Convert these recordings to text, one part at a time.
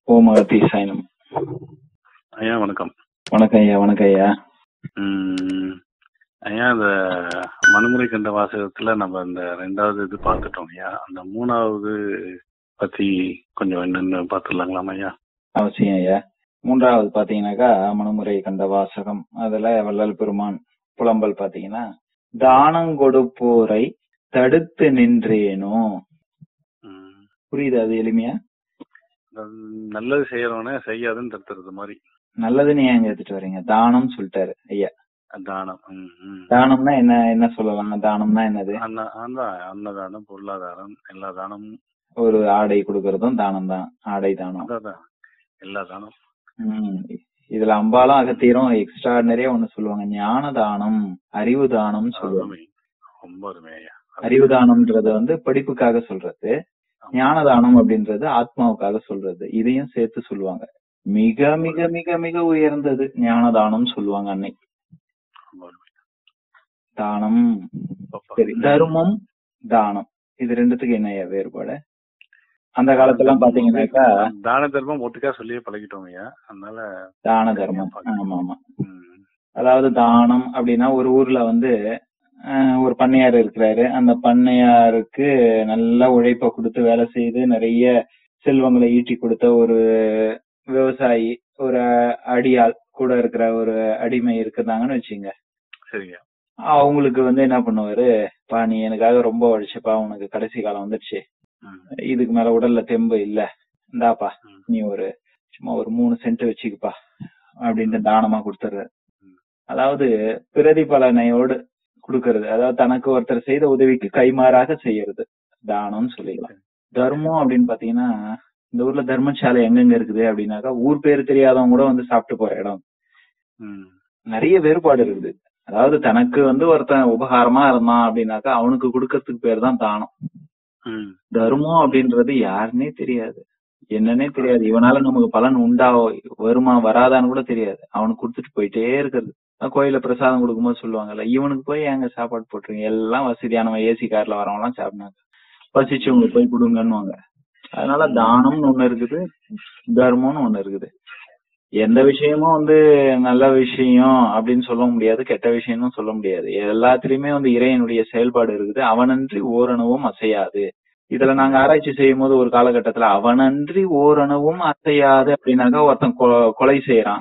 ஓம் அகத்தி சாயனம் ஐயா வணக்கம் வணக்கம் ஐயா வணக்கம் ஐயா ம், ஐயா இந்த மனுமுறை கண்ட வாசகத்துல நம்ம இந்த ரெண்டாவது இது பார்த்துட்டோம் ஐயா அந்த மூணாவது பத்தி கொஞ்சம் என்னன்னு பார்த்துடலாங்களாம் ஐயா அவசியம் ஐயா மூன்றாவது பாத்தீங்கன்னாக்கா மனுமுறை கண்ட வாசகம் அதுல வள்ளல் பெருமான் புலம்பல் பாத்தீங்கன்னா தானம் கொடுப்போரை தடுத்து நின்றேனோ ம், புரியுது அது எளிமையா இந்த நல்லது செய்யறவனே செய்யாதுன்னு தடுத்துறது மாதிரி நல்லதுன்னு ஏன் இங்க எடுத்துட்டு வர்றீங்க தானம் சொல்லிட்டாரு ஐயா தானம் ம், ம். தானம்னா என்ன என்ன சொல்லலாம் தானம்னா என்னது அன்ன அதான் அன்னதானம் பொருளாதாரம் எல்லா தானமும் ஒரு ஆடை கொடுக்கறதும் தானம் தான் ஆடை தானம் அதான் அதான். எல்லா தானம் உம் இதுல அம்பாலும் அகத்தீரும் எக்ஸ்ட்ராடனரியா ஒண்ணு சொல்லுவாங்க ஞான தானம் அறிவு தானம் சொல்லுவாங்க அருமை ரொம்ப அருமை ஐயா அறிவு தானம்ன்றது வந்து படிப்புக்காக சொல்றது ஞான தானம் அப்படின்றது ஆத்மாவுக்காக சொல்றது இதையும் சேர்த்து சொல்லுவாங்க மிக மிக மிக மிக உயர்ந்தது ஞான தானம் சொல்லுவாங்க அன்னை ரொம்ப அருமை. தானம் பாப்பா. சரி தர்மம் தானம் இது ரெண்டுத்துக்கு என்ன வேறுபாடு அந்த காலத்துல பாத்தீங்கன்னாக்கா தான தர்மம் ஒட்டுக்கா சொல்லியே பழகிட்டோம் ஐயா அதனால தான தர்மம் ஆமா ஆமா ம், அதாவது தானம் அப்படின்னா ஒரு ஊர்ல வந்து அஹ், ஒரு பண்ணையார் இருக்கிறாரு அந்த பண்ணையாருக்கு நல்ல உழைப்ப கொடுத்து வேலை செய்து நிறைய செல்வங்களை ஈட்டி கொடுத்த ஒரு விவசாயி ஒரு அடியாள் கூட இருக்கிற ஒரு அடிமை இருக்குதாங்கன்னு வச்சுங்க சரிங்க அவங்களுக்கு வந்து என்ன பண்ணுவாரு பா நீ எனக்காக ரொம்ப உழைச்சப்பா உனக்கு கடைசி காலம் வந்துடுச்சு ம், இதுக்கு மேல உடல்ல தெம்பு இல்ல இந்தாப்பா ம். நீ ஒரு சும்மா ஒரு மூணு சென்ட் வச்சுக்கப்பா அப்படின்ட்டு தானமா கொடுத்துறாரு ம். அதாவது பிரதிபலனையோடு கொடுக்கறது அதாவது தனக்கு ஒருத்தர் செய்த உதவிக்கு கைமாறாக செய்யறது தானம்னு சொல்லிக்கலாம் தர்மம் அப்படின்னு பாத்தீங்கன்னா இந்த ஊர்ல தர்மசாலை எங்கெங்க இருக்குது அப்படின்னாக்கா ஊர் பேர் தெரியாதவங்க கூட வந்து சாப்பிட்டு போற இடம் ம், நிறைய வேறுபாடு இருக்குது அதாவது தனக்கு வந்து ஒருத்தன் உபகாரமா இருந்தான் அப்படின்னாக்கா அவனுக்கு கொடுக்கறதுக்கு பேர் தான் தானம் ம், தர்மம் அப்படின்றது யாருன்னே தெரியாது என்னன்னே தெரியாது இவனால நமக்கு பலன் உண்டா வருமா வராதான்னு கூட தெரியாது அவனுக்கு கொடுத்துட்டு போயிட்டே இருக்கிறது அதான் கோயில்ல பிரசாதம் கொடுக்கும்போது சொல்லுவாங்கல்ல இவனுக்கு போய் ஏங்க சாப்பாடு போட்டுருங்க எல்லாம் வசதியானவன் ஏசி கார்ல வரவங்க எல்லாம் சாப்பிடுனாங்க பசிச்சவங்களுக்கு போய் கொடுங்கன்னுவாங்க அதனால தானம்னு ஒண்ணு இருக்குது தர்மம்னு ஒண்ணு இருக்குது எந்த விஷயமும் வந்து நல்ல விஷயம் அப்படின்னு சொல்ல முடியாது கெட்ட விஷயம்னு சொல்ல முடியாது எல்லாத்துலயுமே வந்து இறைவனுடைய செயல்பாடு இருக்குது அவனன்றி ஓரணவும் அசையாது இதுல நாங்க ஆராய்ச்சி செய்யும் போது ஒரு காலகட்டத்துல அவனன்றி ஓரணவும் அசையாது அப்படின்னாக்கா ஒருத்தன் கொ- கொலை செய்யறான்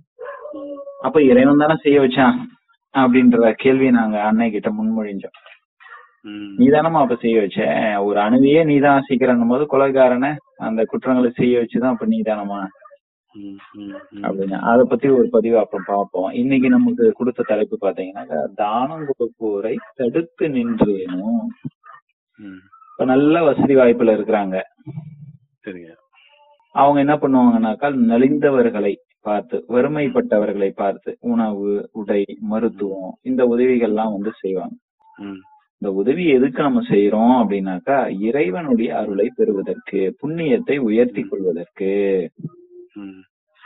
அப்ப இறைவன் தானே செய்ய வச்சான் அப்படின்ற கேள்வியை நாங்க அன்னை கிட்ட முன்மொழிஞ்சோம் ம். நீ அப்ப செய்ய வச்ச ஒரு அணுவையே நீதான் சீக்கிரம் போது கொலைகாரனை அந்த குற்றங்களை செய்ய வச்சுதான் அப்ப நீதானமா ம், ம், ம். அப்படின்னு அத பத்தி ஒரு பதிவு அப்புறம் பார்ப்போம் இன்னைக்கு நமக்கு கொடுத்த தலைப்பு பாத்தீங்கன்னாக்கா தானம் கொடுப்போரை தடுத்து நின்றேனும் ம், இப்ப நல்ல வசதி வாய்ப்புல இருக்கிறாங்க சரிங்க அவங்க என்ன பண்ணுவாங்கன்னாக்கா நலிந்தவர்களை பார்த்து வறுமைப்பட்டவர்களை பார்த்து உணவு உடை மருத்துவம் இந்த உதவிகள்லாம் வந்து செய்வாங்க ம், இந்த உதவி எதுக்கு நம்ம செய்யறோம் அப்படின்னாக்கா இறைவனுடைய அருளை பெறுவதற்கு புண்ணியத்தை உயர்த்தி கொள்வதற்கு ம்,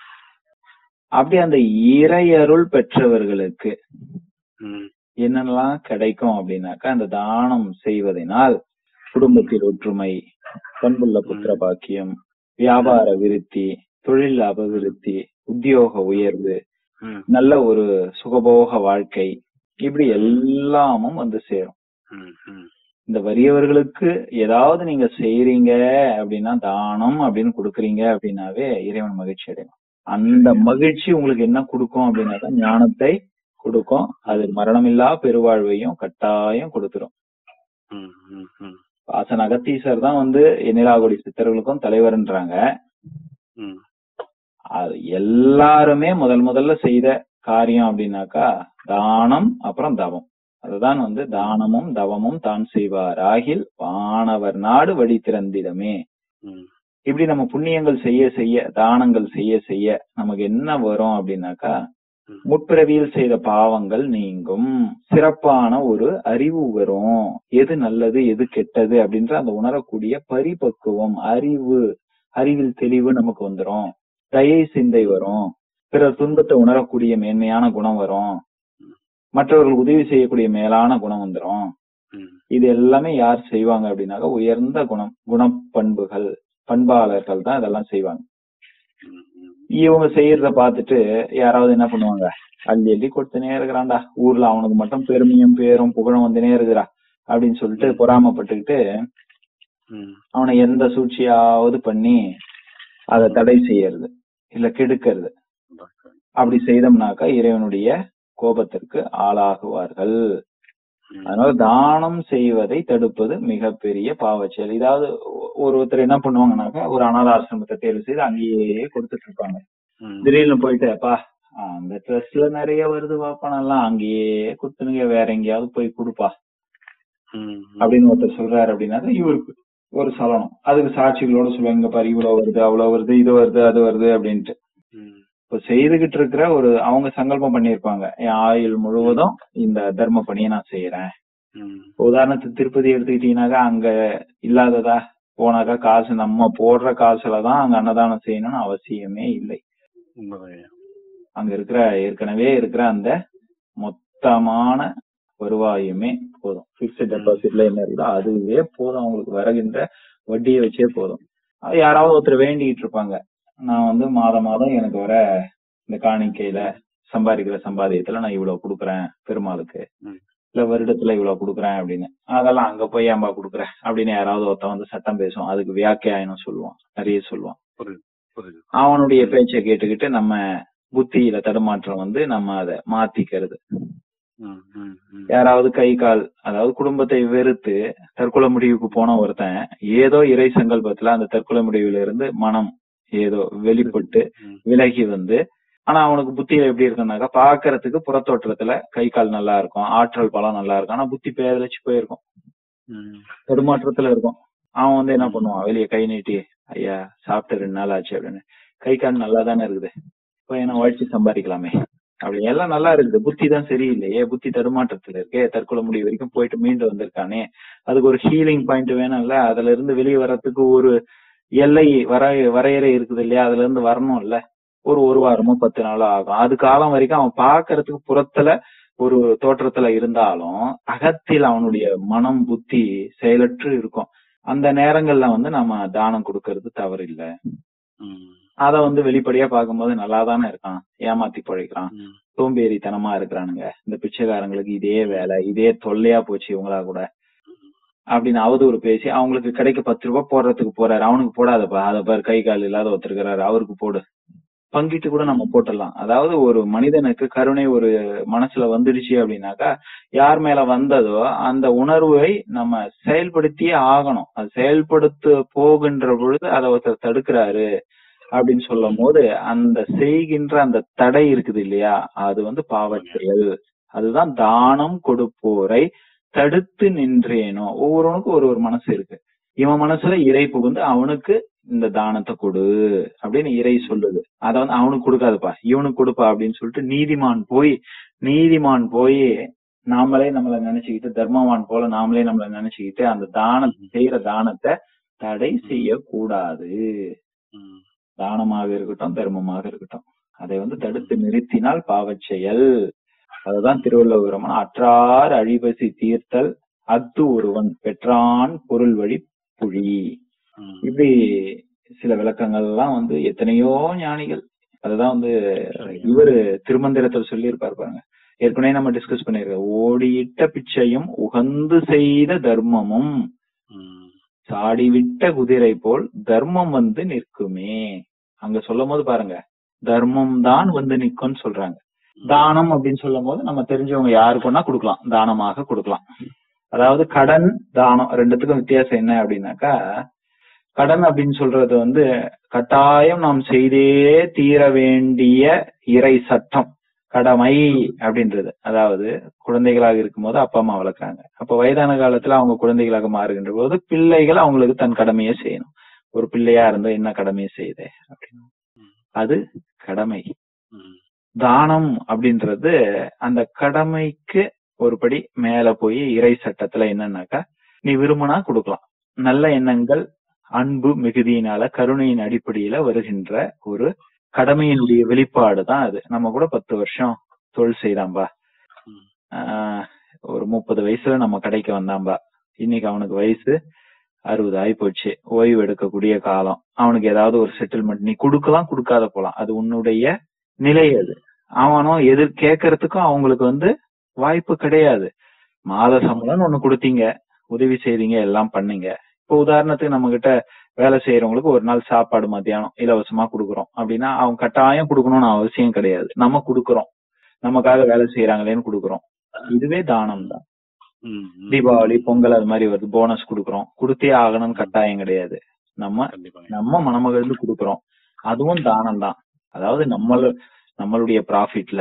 அப்படி அந்த இறை அருள் பெற்றவர்களுக்கு ம், என்னென்னலாம் கிடைக்கும் அப்படின்னாக்கா அந்த தானம் செய்வதனால் குடும்பத்தில் ஒற்றுமை பண்புள்ள புத்திர பாக்கியம் வியாபார விருத்தி தொழில் அபிவிருத்தி உத்தியோக உயர்வு ம், நல்ல ஒரு சுகபோக வாழ்க்கை இப்படி எல்லாமும் வந்து சேரும் ம், ம். இந்த வறியவர்களுக்கு ஏதாவது நீங்க செய்றீங்க அப்படின்னா தானம் அப்படின்னு கொடுக்குறீங்க அப்படின்னாவே இறைவன் மகிழ்ச்சி அடையும் அந்த மகிழ்ச்சி உங்களுக்கு என்ன கொடுக்கும் அப்படின்னாக்கா ஞானத்தை கொடுக்கும் அது மரணமில்லா பெருவாழ்வையும் கட்டாயம் கொடுத்துரும் ம், ம், ம், வாசன் அகத்தீசர் தான் வந்து எண்ணிலாகுடி சித்தர்களுக்கும் தலைவர்ன்றாங்க ம். அது எல்லாருமே முதல் முதல்ல செய்த காரியம் அப்படின்னாக்கா தானம் அப்புறம் தவம் அதுதான் வந்து தானமும் தவமும் தான் செய்வார் ஆகில் வானவர் நாடு வழி திறந்திடமே ம், இப்படி நம்ம புண்ணியங்கள் செய்ய செய்ய தானங்கள் செய்ய செய்ய நமக்கு என்ன வரும் அப்படின்னாக்கா ம். முற்பிறவியில் செய்த பாவங்கள் நீங்கும் சிறப்பான ஒரு அறிவு வரும் எது நல்லது எது கெட்டது அப்படின்ற அந்த உணரக்கூடிய பரிபக்குவம் அறிவு அறிவில் தெளிவு நமக்கு வந்துரும் தயை சிந்தை வரும் பிறர் துன்பத்தை உணரக்கூடிய மேன்மையான குணம் வரும் மற்றவர்கள் உதவி செய்யக்கூடிய மேலான குணம் வந்துரும் ம், இது எல்லாமே யார் செய்வாங்க அப்படின்னாக்கா உயர்ந்த குணம் குணப்பண்புகள் பண்பாளர்கள் தான் இதெல்லாம் செய்வாங்க ம், ம். இவங்க செய்யறத பார்த்துட்டு யாராவது என்ன பண்ணுவாங்க அள்ளி அள்ளி கொடுத்துனே இருக்கிறான்டா ஊர்ல அவனுக்கு மட்டும் பெருமையும் பேரும் புகழும் வந்துனே இருக்கிறா அப்படின்னு சொல்லிட்டு பொறாமப்பட்டுக்கிட்டு ம், அவனை எந்த சூழ்ச்சியாவது பண்ணி அதை தடை செய்யறது இல்ல கெடுக்கிறது அப்படி செய்தோம்னாக்கா இறைவனுடைய கோபத்திற்கு ஆளாகுவார்கள் ம், அதனால தானம் செய்வதை தடுப்பது மிகப்பெரிய பாவச் செயல் இதாவது ஒ- ஒருத்தர் என்ன பண்ணுவாங்கன்னாக்கா ஒரு அனாத ஆசிரமத்தை தேர்வு செய்து அங்கேயே கொடுத்துட்டு இருப்பாங்க ம், திடீர்னு போயிட்டு அப்பா அந்த ட்ரெஸ்ல நிறைய வருது பணம்லாம் அங்கேயே கொடுத்துனுங்க வேற எங்கேயாவது போய் கொடுப்பா ம், அப்படின்னு ஒருத்தர் சொல்றாரு அப்படின்னாக்கா இவருக்கு ஒரு சலனம் அதுக்கு சாட்சிகளோட சொல்லுவாங்க இங்க பாரு இவ்வளவு வருது அவ்வளவு வருது இது வருது அது வருது அப்படின்ட்டு ம், இப்ப செய்துகிட்டு இருக்கிற ஒரு அவங்க சங்கல்பம் பண்ணியிருப்பாங்க என் ஆயுள் முழுவதும் இந்த தர்ம பணியை நான் செய்யறேன் ம், இப்ப உதாரணத்துக்கு திருப்பதி எடுத்துக்கிட்டீங்கன்னாக்கா அங்க இல்லாததா போனாக்கா காசு நம்ம போடுற காசுல தான் அங்க அன்னதானம் செய்யணும்னு அவசியமே இல்லை உண்மைதான் ஐயா. அங்க இருக்கிற ஏற்கனவே இருக்கிற அந்த மொத்தமான வருவாயுமே போதும் பிக்ஸ்ட் டெபாசிட்ல என்ன இருக்குதோ அதுவே போதும் அவங்களுக்கு வருகின்ற வட்டியை வச்சே போதும் அது யாராவது ஒருத்தர் வேண்டிக்கிட்டு இருப்பாங்க நான் வந்து மாதம் மாதம் எனக்கு வர இந்த காணிக்கையில சம்பாதிக்கிற சம்பாதியத்துல நான் இவ்வளவு கொடுக்குறேன் பெருமாளுக்கு ம். இல்ல வருடத்துல இவ்வளவு கொடுக்குறேன் அப்படின்னு அதெல்லாம் அங்க போய் ஏன்பா கொடுக்குறேன் அப்படின்னு யாராவது ஒருத்தன் வந்து சட்டம் பேசுவான் அதுக்கு வியாக்கியாயனம் சொல்லுவான் நிறைய சொல்லுவான் புரியுது புரியுது அவனுடைய பேச்சை கேட்டுக்கிட்டு நம்ம புத்தியில தடுமாற்றம் வந்து நம்ம அதை மாத்திக்கிறது ம், ம், ம். யாராவது கை கால் அதாவது குடும்பத்தை வெறுத்து தற்கொலை முடிவுக்கு போன ஒருத்தன் ஏதோ இறை சங்கல்பத்துல அந்த தற்கொலை முடிவுல இருந்து மனம் ஏதோ வெளிப்பட்டு ம், விலகி வந்து ஆனா அவனுக்கு புத்தியில எப்படி இருக்குன்னாக்கா பாக்குறதுக்கு புறத்தோற்றத்துல கை கால் நல்லா இருக்கும் ஆற்றல் பலம் நல்லா இருக்கும் ஆனா புத்தி பேதலிச்சு போயிருக்கும் ம், தடுமாற்றத்துல இருக்கும் அவன் வந்து என்ன பண்ணுவான் வெளியே கை நீட்டி ஐயா சாப்பிட்டு ரெண்டு நாள் ஆச்சு அப்படின்னு கை கால் நல்லா தானே இருக்குது இப்போ என்ன உழைச்சி சம்பாதிக்கலாமே அப்படி எல்லாம் நல்லா இருக்குது புத்தி தான் சரியில்லையே புத்தி தடுமாற்றத்துல இருக்கே தற்கொலை முடிவு வரைக்கும் போயிட்டு மீண்டு வந்திருக்கானே அதுக்கு ஒரு ஹீலிங் பாயிண்ட் வேணும்ல அதுல இருந்து வெளியே வர்றதுக்கு ஒரு எல்லை வர வரையறை இருக்குது இல்லையா அதுல இருந்து வரணும்ல ஒரு ஒரு வாரமோ பத்து நாளோ ஆகும் அது காலம் வரைக்கும் அவன் பாக்குறதுக்கு புறத்துல ஒரு தோற்றத்துல இருந்தாலும் அகத்தில் அவனுடைய மனம் புத்தி செயலற்று இருக்கும் அந்த நேரங்கள்ல வந்து நம்ம தானம் கொடுக்கறது தவறு இல்ல ம், அத வந்து வெளிப்படையா பார்க்கும்போது நல்லா தானே இருக்கான் ஏமாத்தி பழைக்கிறான் ம், சோம்பேறித்தனமா இருக்கிறானுங்க இந்த பிச்சைக்காரங்களுக்கு இதே வேலை இதே தொல்லையா போச்சு இவங்களா கூட அப்படின்னு அவதூறு பேசி அவங்களுக்கு கிடைக்க பத்து ரூபாய் போடுறதுக்கு போறாரு அவனுக்கு போடாதப்பா அதை பாரு கை கால் இல்லாத ஒருத்தருக்கிறாரு அவருக்கு போடு பங்கிட்டு கூட நம்ம போட்டுடலாம் அதாவது ஒரு மனிதனுக்கு கருணை ஒரு மனசுல வந்துடுச்சு அப்படின்னாக்கா யார் மேல வந்ததோ அந்த உணர்வை நம்ம செயல்படுத்தியே ஆகணும் அது செயல்படுத்த போகின்ற பொழுது அதை ஒருத்தர் தடுக்கிறாரு அப்படின்னு சொல்லும் போது அந்த செய்கின்ற அந்த தடை இருக்குது இல்லையா அது வந்து பாவச் செயல் அதுதான் தானம் கொடுப்போரை தடுத்து நின்றேனோ ஒவ்வொருவனுக்கும் ஒரு ஒரு மனசு இருக்கு இவன் மனசுல இறை புகுந்து அவனுக்கு இந்த தானத்தை கொடு அப்படின்னு இறை சொல்லுது அத வந்து அவனுக்கு கொடுக்காதுப்பா இவனுக்கு கொடுப்பா அப்படின்னு சொல்லிட்டு நீதிமான் போய் நீதிமான் போய் நாமளே நம்மள நினைச்சுக்கிட்டு தர்மவான் போல நாமளே நம்மள நினைச்சுக்கிட்டு அந்த தானத்தை செய்யற தானத்தை தடை செய்யக்கூடாது ம், தானமாக இருக்கட்டும் தர்மமாக இருக்கட்டும் அதை வந்து தடுத்து நிறுத்தினால் பாவச் செயல் அதுதான் திருவள்ளுவரமன் அற்றார் அழிபசி தீர்த்தல் அத்து ஒருவன் பெற்றான் பொருள் வழி புழி ம், இப்படி சில விளக்கங்கள் எல்லாம் வந்து எத்தனையோ ஞானிகள் அதுதான் வந்து இவரு திருமந்திரத்தில் சொல்லியிருப்பார் பாருங்க ஏற்கனவே நம்ம டிஸ்கஸ் பண்ணிருக்கோம் ஓடியிட்ட பிச்சையும் உகந்து செய்த தர்மமும் ம், சாடிவிட்ட குதிரை போல் தர்மம் வந்து நிற்குமே அங்க சொல்லும் போது பாருங்க தர்மம் தான் வந்து நிற்கும்னு சொல்றாங்க தானம் அப்படின்னு சொல்லும் போது நம்ம தெரிஞ்சவங்க யாருக்குன்னா கொடுக்கலாம் தானமாக கொடுக்கலாம் அதாவது கடன் தானம் ரெண்டுத்துக்கும் வித்தியாசம் என்ன அப்படின்னாக்கா கடன் அப்படின்னு சொல்றது வந்து கட்டாயம் நாம் செய்தே தீர வேண்டிய இறை சட்டம் கடமை அப்படின்றது அதாவது குழந்தைகளாக இருக்கும்போது அப்பா அம்மா வளர்க்குறாங்க அப்ப வயதான காலத்துல அவங்க குழந்தைகளாக மாறுகின்ற போது பிள்ளைகள் அவங்களுக்கு தன் கடமையை செய்யணும் ஒரு பிள்ளையா இருந்தா என்ன கடமையை செய்யுது அப்படின்னு அது கடமை ம், தானம் அப்படின்றது அந்த கடமைக்கு ஒருபடி மேல போய் இறை சட்டத்துல என்னன்னாக்கா நீ விரும்பினா கொடுக்கலாம் நல்ல எண்ணங்கள் அன்பு மிகுதியினால கருணையின் அடிப்படையில வருகின்ற ஒரு கடமையினுடைய வெளிப்பாடு தான் அது நம்ம கூட பத்து வருஷம் தொழில் செய்தாம்பா ஆஹ் ஒரு முப்பது வயசுல நம்ம கடைக்கு வந்தாம்பா இன்னைக்கு அவனுக்கு வயசு அறுபது ஆகி போச்சு ஓய்வு எடுக்கக்கூடிய காலம் அவனுக்கு ஏதாவது ஒரு செட்டில்மெண்ட் நீ கொடுக்கலாம் கொடுக்காத போலாம் அது உன்னுடைய நிலை அது அவனும் எதிர் கேட்கறதுக்கும் அவங்களுக்கு வந்து வாய்ப்பு கிடையாது மாத சம்பளம்னு ஒண்ணு கொடுத்தீங்க உதவி செய்றீங்க எல்லாம் பண்ணீங்க இப்போ உதாரணத்துக்கு நம்ம கிட்ட வேலை செய்யறவங்களுக்கு ஒரு நாள் சாப்பாடு மத்தியானம் இலவசமா கொடுக்குறோம் அப்படின்னா அவங்க கட்டாயம் கொடுக்கணும்னு அவசியம் கிடையாது நம்ம கொடுக்குறோம் நமக்காக வேலை செய்யறாங்களேன்னு கொடுக்குறோம் இதுவே தானம் தான் ம், ம். தீபாவளி பொங்கல் அது மாதிரி வருது போனஸ் கொடுக்குறோம் கொடுத்தே ஆகணும்னு கட்டாயம் கிடையாது நம்ம கண்டிப்பாங்க நம்ம மனமகிழ்ந்து கொடுக்குறோம் அதுவும் தானம் தான் அதாவது நம்மள நம்மளுடைய ப்ராஃபிட்ல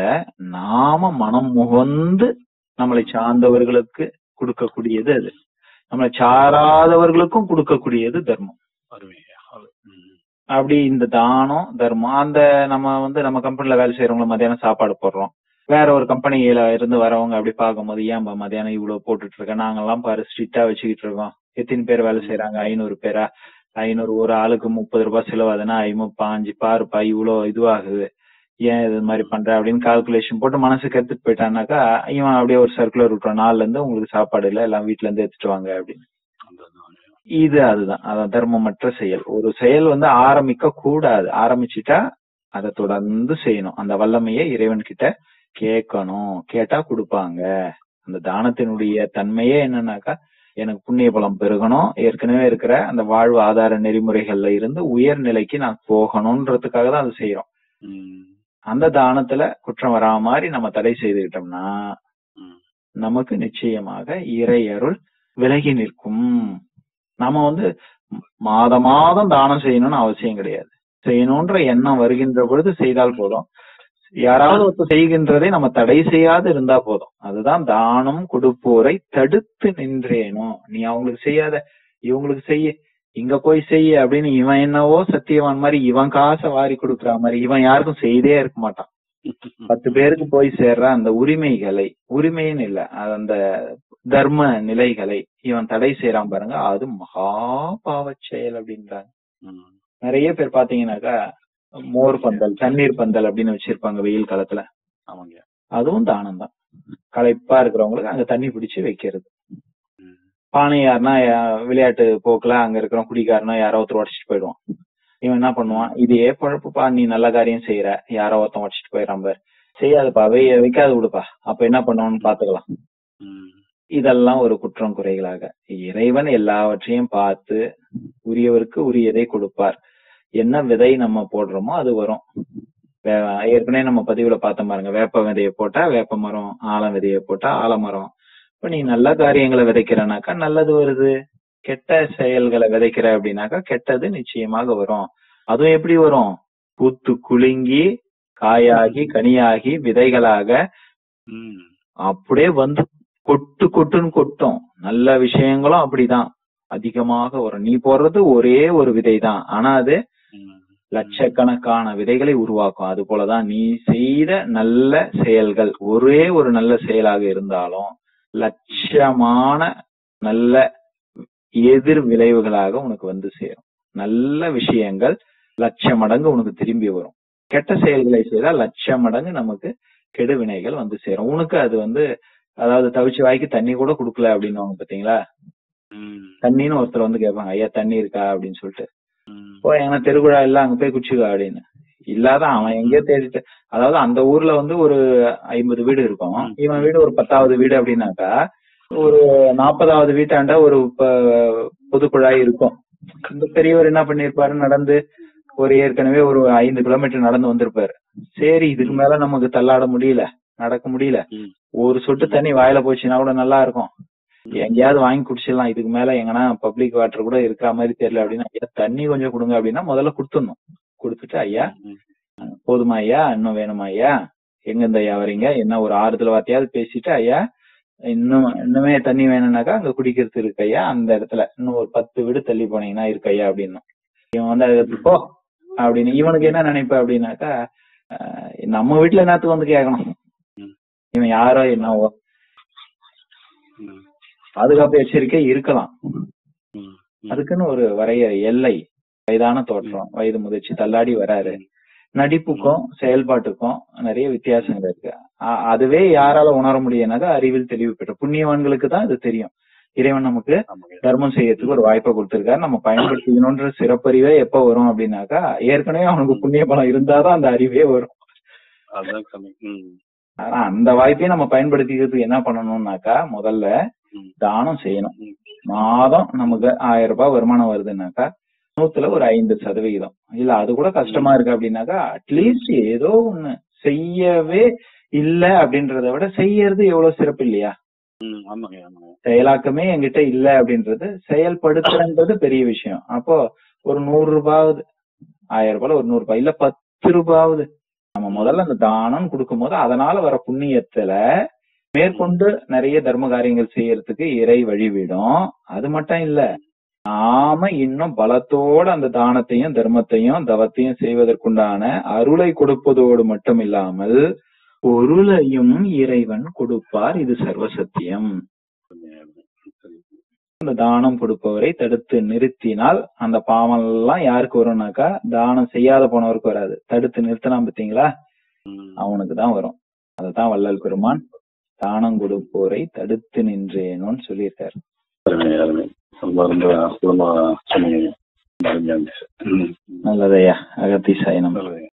நாம மனம் முகந்து நம்மளை சார்ந்தவர்களுக்கு கொடுக்கக்கூடியது அது நம்மளை சாராதவர்களுக்கும் கொடுக்கக்கூடியது தர்மம் அருமையா அரு- ம், அப்படி இந்த தானம் தர்மம் அந்த நம்ம வந்து நம்ம கம்பெனில வேலை செய்யறவங்க மத்தியானம் சாப்பாடு போடுறோம் வேற ஒரு கம்பெனியில இருந்து வரவங்க அப்படி பார்க்கும்போது ஏன்பா மத்தியானம் இவ்வளவு போட்டுட்டு இருக்க நாங்கெல்லாம் பாரு ஸ்ட்ரிக்டா வச்சுக்கிட்டு இருக்கோம் எத்தனை பேர் வேலை செய்யறாங்க ஐநூறு பேரா ஐநூறு ஒரு ஆளுக்கு முப்பது ரூபாய் செலவாதுன்னா ஐம்பது பாஞ்சு பாருப்பா இவ்வளோ இதுவாகுது ஏன் இது மாதிரி பண்ற அப்படின்னு கால்குலேஷன் போட்டு மனசுக்கு எடுத்துட்டு போயிட்டான்னாக்கா இவன் அப்படியே ஒரு சர்க்குலர் விட்டுறான் நாள்ல இருந்து உங்களுக்கு சாப்பாடு இல்ல எல்லாம் வீட்ல இருந்து எடுத்துட்டு வாங்க அப்படின்னு அதுதான். இது அதுதான் அதான் தர்மமற்ற செயல் ஒரு செயல் வந்து ஆரம்பிக்க கூடாது ஆரம்பிச்சுட்டா அதை தொடர்ந்து செய்யணும் அந்த வல்லமையை இறைவன் கிட்ட கேட்கணும் கேட்டா கொடுப்பாங்க அந்த தானத்தினுடைய தன்மையே என்னன்னாக்கா எனக்கு புண்ணிய பலம் பெருகணும் ஏற்கனவே இருக்கிற அந்த வாழ்வு ஆதார நெறிமுறைகள்ல இருந்து உயர் நிலைக்கு நான் போகணும்ன்றதுக்காக தான் அது செய்யறோம் ம், அந்த தானத்துல குற்றம் வராம மாதிரி நம்ம தடை செய்துக்கிட்டோம்னா ம். நமக்கு நிச்சயமாக இறையருள் விலகி நிற்கும் நம்ம வந்து மாத மாதம் தானம் செய்யணும்னு அவசியம் கிடையாது செய்யணும்ன்ற எண்ணம் வருகின்ற பொழுது செய்தால் போதும் யாராவது ஒருத்தர் செய்கின்றதை நம்ம தடை செய்யாது இருந்தா போதும் அதுதான் தானம் கொடுப்போரை தடுத்து நின்றேனும் நீ அவங்களுக்கு செய்யாத இவங்களுக்கு செய்ய இங்க போய் செய்ய அப்படின்னு இவன் என்னவோ சத்தியவான் மாதிரி இவன் காசை வாரி கொடுக்குற மாதிரி இவன் யாருக்கும் செய்தே இருக்க மாட்டான் பத்து பேருக்கு போய் சேர்ற அந்த உரிமைகளை உரிமைன்னு இல்ல அது அந்த தர்ம நிலைகளை இவன் தடை செய்யறான் பாருங்க அது மகா பாவச் செயல் அப்படின்றாங்க ம், நிறைய பேர் பாத்தீங்கன்னாக்கா மோர் பந்தல் தண்ணீர் பந்தல் அப்படின்னு வச்சிருப்பாங்க வெயில் காலத்துல ஆமாங்க அதுவும் தானம் தான் களைப்பா இருக்கிறவங்களுக்கு அங்க தண்ணி பிடிச்சு வைக்கிறது ம், பானையார்னா யா- விளையாட்டு போக்குல அங்க இருக்கிற குடிக்காரனா யாரோ ஒருத்தர் உடச்சிட்டு போயிடுவான் இவன் என்ன பண்ணுவான் இதே பொழப்புப்பா நீ நல்ல காரியம் செய்யற யாரோ ஒருத்தன் உடச்சிட்டு போயிடறான் பாரு செய்யாதுப்பா வை வைக்காது விடுப்பா அப்ப என்ன பண்ணுவான்னு பாத்துக்கலாம் ம், இதெல்லாம் ஒரு குற்றம் குறைகளாக இறைவன் எல்லாவற்றையும் பார்த்து உரியவருக்கு உரியதை கொடுப்பார் என்ன விதை நம்ம போடுறோமோ அது வரும் வே- ஏற்கனவே நம்ம பதிவுல பார்த்த பாருங்க வேப்ப விதையை போட்டா வேப்ப மரம் ஆலம் விதையை போட்டா ஆலமரம் இப்ப நீ நல்ல காரியங்களை விதைக்கிறனாக்கா நல்லது வருது கெட்ட செயல்களை விதைக்கிற அப்படின்னாக்கா கெட்டது நிச்சயமாக வரும் அதுவும் எப்படி வரும் பூத்து குலுங்கி காயாகி கனியாகி விதைகளாக ம், அப்படியே வந்து கொட்டு கொட்டுன்னு கொட்டும் நல்ல விஷயங்களும் அப்படிதான் அதிகமாக வரும் நீ போடுறது ஒரே ஒரு விதை தான் ஆனா அது ம், லட்சக்கணக்கான விதைகளை உருவாக்கும் அது போலதான் நீ செய்த நல்ல செயல்கள் ஒரே ஒரு நல்ல செயலாக இருந்தாலும் லட்சமான நல்ல எதிர் விளைவுகளாக உனக்கு வந்து சேரும் நல்ல விஷயங்கள் லட்ச மடங்கு உனக்கு திரும்பி வரும் கெட்ட செயல்களை செய்தால் லட்ச மடங்கு நமக்கு கெடு வினைகள் வந்து சேரும் உனக்கு அது வந்து அதாவது தவிச்சு வாய்க்கு தண்ணி கூட கொடுக்கல அப்படின்னு பாத்தீங்களா ம், தண்ணின்னு ஒருத்தர் வந்து கேட்பாங்க ஐயா தண்ணி இருக்கா அப்படின்னு சொல்லிட்டு ம், ஓ எங்கன்னா தெருக்குழா இல்ல அங்க போய் குச்சிக்கா அப்படின்னு இல்லாத அவன் எங்கேயோ தேடிட்டு அதாவது அந்த ஊர்ல வந்து ஒரு ஐம்பது வீடு இருக்கும் இவன் வீடு ஒரு பத்தாவது வீடு அப்படின்னாக்கா ஒரு நாற்பதாவது வீட்டாண்ட ஒரு ப- பொது குழாய் இருக்கும் இந்த பெரியவர் என்ன பண்ணிருப்பாரு நடந்து ஒரு ஏற்கனவே ஒரு ஐந்து கிலோமீட்டர் நடந்து வந்திருப்பாரு சரி இதுக்கு மேல நமக்கு தள்ளாட முடியல நடக்க முடியல ம். ஒரு சொட்டு தண்ணி வாயில போச்சுன்னா கூட நல்லா இருக்கும் எங்கேயாவது வாங்கி குடிச்சிடலாம் இதுக்கு மேல எங்கன்னா பப்ளிக் வாட்டர் கூட இருக்கிற மாதிரி தெரியல அப்படின்னா ஐயா தண்ணி கொஞ்சம் கொடுங்க அப்படின்னா முதல்ல கொடுத்துடணும் கொடுத்துட்டு ஐயா ம், போதுமா ஐயா இன்னும் வேணுமா ஐயா எங்க இந்த ஐயா வரீங்க என்ன ஒரு ஆறுதல் வார்த்தையாவது பேசிட்டு ஐயா இன்னும் இன்னுமே தண்ணி வேணும்னாக்கா அங்க குடிக்கிறது இருக்கு ஐயா அந்த இடத்துல இன்னும் ஒரு பத்து வீடு தள்ளி போனீங்கன்னா இருக்கு ஐயா அப்படின்னும் இவன் வந்து அதுக்கு போ அப்படின்னு இவனுக்கு என்ன நினைப்ப அப்படின்னாக்கா அஹ், நம்ம வீட்டுல என்னத்துக்கு வந்து கேட்கணும் ம். இவன் யாரோ என்னவோ ம், பாதுகாப்பு எச்சரிக்கை இருக்கலாம் ம், ம். அதுக்குன்னு ஒரு வரையறை எல்லை வயதான தோற்றம் வயது முதிர்ச்சி தள்ளாடி வராரு நடிப்புக்கும் செயல்பாட்டுக்கும் நிறைய வித்தியாசங்கள் இருக்கு அ- அதுவே யாரால உணர முடியும்னாக்கா அறிவில் தெளிவு பெற்ற புண்ணியவான்களுக்கு தான் இது தெரியும் இறைவன் நமக்கு ஆமாங்க தர்மம் செய்யறதுக்கு ஒரு வாய்ப்பை கொடுத்திருக்காரு நம்ம பயன்படுத்திக்கணும்ன்ற சிறப்பறிவே எப்ப வரும் அப்படின்னாக்கா ஏற்கனவே அவனுக்கு புண்ணிய பலம் இருந்தாதான் அந்த அறிவே வரும் அதுதான் சாமி ம் ஆனா அந்த வாய்ப்பையும் நம்ம பயன்படுத்திக்கிறதுக்கு என்ன பண்ணணும்னாக்கா முதல்ல ம். தானம் செய்யணும் ம். மாதம் நமக்கு ஆயிரம் ரூபாய் வருமானம் வருதுன்னாக்கா நூத்துல ஒரு ஐந்து சதவிகிதம் இல்ல அது கூட கஷ்டமா இருக்கு அப்படின்னாக்கா அட்லீஸ்ட் ஏதோ ஒண்ணு செய்யவே இல்ல அப்படின்றத விட செய்யறது எவ்வளவு சிறப்பு இல்லையா ம் ஆமாங்க ஆமாங்க செயலாக்கமே என்கிட்ட இல்ல அப்படின்றது செயல்படுத்துறன்றது பெரிய விஷயம் அப்போ ஒரு நூறு ரூபாவது ஆயிரம் ரூபாய் ஒரு நூறு ரூபாய் இல்ல பத்து ரூபாவது நம்ம முதல்ல அந்த தானம் கொடுக்கும்போது அதனால வர புண்ணியத்துல மேற்கொண்டு நிறைய தர்ம காரியங்கள் செய்யறதுக்கு இறை வழிவிடும் அது மட்டும் இல்ல நாம இன்னும் பலத்தோட அந்த தானத்தையும் தர்மத்தையும் தவத்தையும் செய்வதற்குண்டான அருளை கொடுப்பதோடு மட்டும் இல்லாமல் பொருளையும் இறைவன் கொடுப்பார் இது சர்வசத்தியம் சரி. அந்த தானம் கொடுப்பவரை தடுத்து நிறுத்தினால் அந்த பாவம் எல்லாம் யாருக்கு வரும்னாக்கா தானம் செய்யாத போனவருக்கு வராது தடுத்து நிறுத்தினா பாத்தீங்களா ம். அவனுக்கு தான் வரும் அதத்தான் வள்ளல் பெருமான் தானம் கொடுப்போரை தடுத்து நின்றேனோன்னு சொல்லியிருக்காரு அருமை அருமை ரொம்ப ரொம்ப அற்புதமா சொன்னீங்க ரொம்ப அருமையா இருந்துச்சு ம். நல்லதையா அகத்தி சயனம் நல்லது